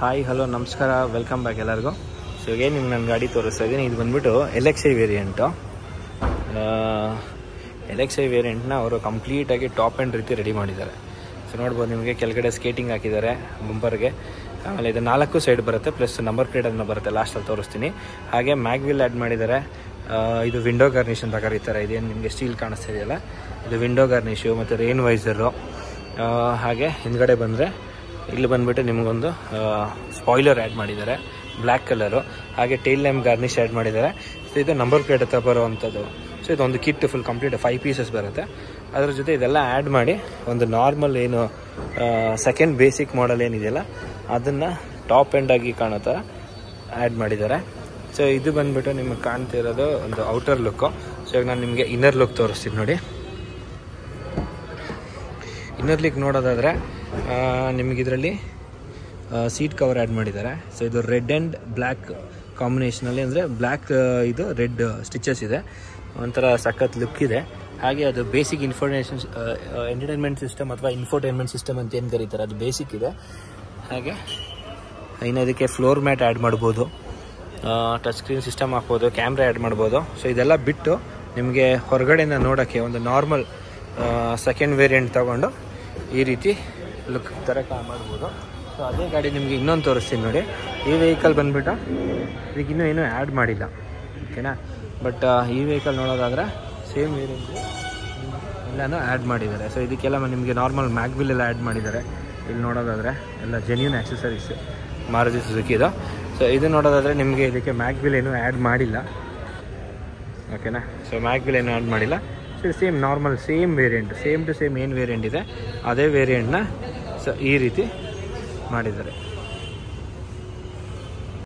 hi hello ನಮಸ್ಕಾರ welcome back ಎಲ್ಲರಿಗೂ so ಈಗ ನಿಮ್ಗೆ ನನ್ನ ಗಾಡಿ ತೋರಿಸ್ತಾ ಇದ್ದೀನಿ ಇದು ಬಂದ್ಬಿಟ್ಟು L X I variant L X I ವೇರಿಯಂಟ್ನ ಅವರು ಕಂಪ್ಲೀಟಾಗಿ ಟಾಪ್ ಆ್ಯಂಡ್ ರೀತಿ ರೆಡಿ ಮಾಡಿದ್ದಾರೆ ಸೊ ನೋಡ್ಬೋದು ನಿಮಗೆ ಕೆಳಗಡೆ ಸ್ಕೇಟಿಂಗ್ ಹಾಕಿದ್ದಾರೆ ಬಂಪರ್ಗೆ ಆಮೇಲೆ ಇದು ನಾಲ್ಕು ಸೈಡ್ ಬರುತ್ತೆ ಪ್ಲಸ್ ನಂಬರ್ ಪ್ಲೇಟ್ ಅನ್ನು ಬರುತ್ತೆ ಲಾಸ್ಟಲ್ಲಿ ತೋರಿಸ್ತೀನಿ ಹಾಗೆ ಮ್ಯಾಗ್ವಿಲ್ ಆ್ಯಡ್ ಮಾಡಿದ್ದಾರೆ ಆ, ಇದು ವಿಂಡೋ ಗಾರ್ನಿಷ್ ಅಂತ ಕರೀತಾರೆ ಇದೇನು ನಿಮಗೆ ಸ್ಟೀಲ್ ಕಾಣಿಸ್ತಾ ಇದೆಯಲ್ಲ ಇದು ವಿಂಡೋ ಗಾರ್ನಿಷು ಮತ್ತು ರೇನ್ ವೈಸರು ಹಾಗೆ ಹಿಂದ್ಗಡೆ ಬಂದರೆ ಇಲ್ಲಿ ಬಂದುಬಿಟ್ಟು ನಿಮಗೊಂದು ಸ್ಪಾಯ್ಲರ್ ಆ್ಯಡ್ ಮಾಡಿದ್ದಾರೆ ಬ್ಲ್ಯಾಕ್ ಕಲರು ಹಾಗೆ ಟೈಲ್ ಲ್ಯಾಂಪ್ ಗಾರ್ನಿಷ್ ಆ್ಯಡ್ ಮಾಡಿದ್ದಾರೆ ಸೊ ಇದು ನಂಬರ್ ಪ್ಲೇಟ್ ಹತ್ರ ಬರುವಂಥದ್ದು ಸೊ ಇದೊಂದು kit full complete five pieces ಬರುತ್ತೆ ಅದ್ರ ಜೊತೆ ಇದೆಲ್ಲ ಆ್ಯಡ್ ಮಾಡಿ ಒಂದು ನಾರ್ಮಲ್ ಏನು ಸೆಕೆಂಡ್ ಬೇಸಿಕ್ ಮಾಡೆಲ್ ಏನಿದೆಯಲ್ಲ ಅದನ್ನು ಟಾಪ್ ಎಂಡಾಗಿ ಕಾಣೋ ಥರ ಆ್ಯಡ್ ಮಾಡಿದ್ದಾರೆ ಸೊ ಇದು ಬಂದ್ಬಿಟ್ಟು ನಿಮಗೆ ಕಾಣ್ತಿರೋದು ಒಂದು ಔಟರ್ ಲುಕ್ಕು ಸೊ ಈಗ ನಾನು ನಿಮಗೆ ಇನ್ನರ್ ಲುಕ್ ತೋರಿಸ್ತೀನಿ ನೋಡಿ ಇನ್ನರ್ ಲುಕ್ ನೋಡೋದಾದರೆ ನಿಮಗೆ ಇದರಲ್ಲಿ ಸೀಟ್ ಕವರ್ ಆ್ಯಡ್ ಮಾಡಿದ್ದಾರೆ ಸೊ ಇದು ರೆಡ್ ಆ್ಯಂಡ್ ಬ್ಲ್ಯಾಕ್ ಕಾಂಬಿನೇಷನಲ್ಲಿ ಅಂದರೆ ಬ್ಲ್ಯಾಕ್ ಇದು ರೆಡ್ ಸ್ಟಿಚಸ್ ಇದೆ ಒಂಥರ ಸಖತ್ ಲುಕ್ ಇದೆ ಹಾಗೆ ಅದು ಬೇಸಿಕ್ ಇನ್ಫಾರ್ಮೇಷನ್ ಎಂಟರ್ಟೈನ್ಮೆಂಟ್ ಸಿಸ್ಟಮ್ ಅಥವಾ ಇನ್ಫೋಟೈನ್ಮೆಂಟ್ ಸಿಸ್ಟಮ್ ಅಂತ ಏನು ಕರೀತಾರೆ ಅದು ಬೇಸಿಕ್ ಇದೆ ಹಾಗೆ ಇನ್ನು ಇದಕ್ಕೆ ಫ್ಲೋರ್ ಮ್ಯಾಟ್ ಆ್ಯಡ್ ಮಾಡ್ಬೋದು ಟಚ್ ಸ್ಕ್ರೀನ್ ಸಿಸ್ಟಮ್ ಹಾಕ್ಬೋದು ಕ್ಯಾಮ್ರಾ ಆ್ಯಡ್ ಮಾಡ್ಬೋದು ಸೊ ಇದೆಲ್ಲ ಬಿಟ್ಟು ನಿಮಗೆ ಹೊರಗಡೆಯಿಂದ ನೋಡೋಕ್ಕೆ ಒಂದು ನಾರ್ಮಲ್ ಸೆಕೆಂಡ್ ವೇರಿಯಂಟ್ ತೊಗೊಂಡು ಈ ರೀತಿ ಲುಕ್ ಥರ ಕಾ ಮಾಡ್ಬೋದು ಸೊ ಅದೇ ಗಾಡಿ ನಿಮಗೆ ಇನ್ನೊಂದು ತೋರಿಸ್ತೀನಿ ನೋಡಿ ಈ ವೆಹಿಕಲ್ ಬಂದುಬಿಟ್ಟು ಇದಕ್ಕೆ ಇನ್ನೂ ಏನೂ ಆ್ಯಡ್ ಮಾಡಿಲ್ಲ ಓಕೆನಾ ಬಟ್ ಈ ವೆಹಿಕಲ್ ನೋಡೋದಾದ್ರೆ ಸೇಮ್ ವೇರಿಯಂಟ್ ಎಲ್ಲನೂ ಆ್ಯಡ್ ಮಾಡಿದ್ದಾರೆ ಸೊ ಇದಕ್ಕೆಲ್ಲ ನಿಮಗೆ ನಾರ್ಮಲ್ ಮ್ಯಾಗ್ವಿಲ್ ಎಲ್ಲ ಆ್ಯಡ್ ಮಾಡಿದ್ದಾರೆ ಇಲ್ಲಿ ನೋಡೋದಾದರೆ ಎಲ್ಲ ಜೆನ್ಯೂನ್ ಆಕ್ಸೆಸರೀಸ್ ಮಾರುತಿ ಸುಜುಕಿದು ಸೊ ಇದು ನೋಡೋದಾದರೆ ನಿಮಗೆ ಇದಕ್ಕೆ ಮ್ಯಾಗ್ವಿಲ್ ಏನೂ ಆ್ಯಡ್ ಮಾಡಿಲ್ಲ ಓಕೆನಾ ಸೊ ಮ್ಯಾಗ್ವಿಲ್ ಏನೂ ಆ್ಯಡ್ ಮಾಡಿಲ್ಲ so same normal same variant same to same ಏನು ವೇರಿಯಂಟ್ ಇದೆ ಅದೇ ವೇರಿಯಂಟ್ನ ಸೊ ಈ ರೀತಿ ಮಾಡಿದ್ದಾರೆ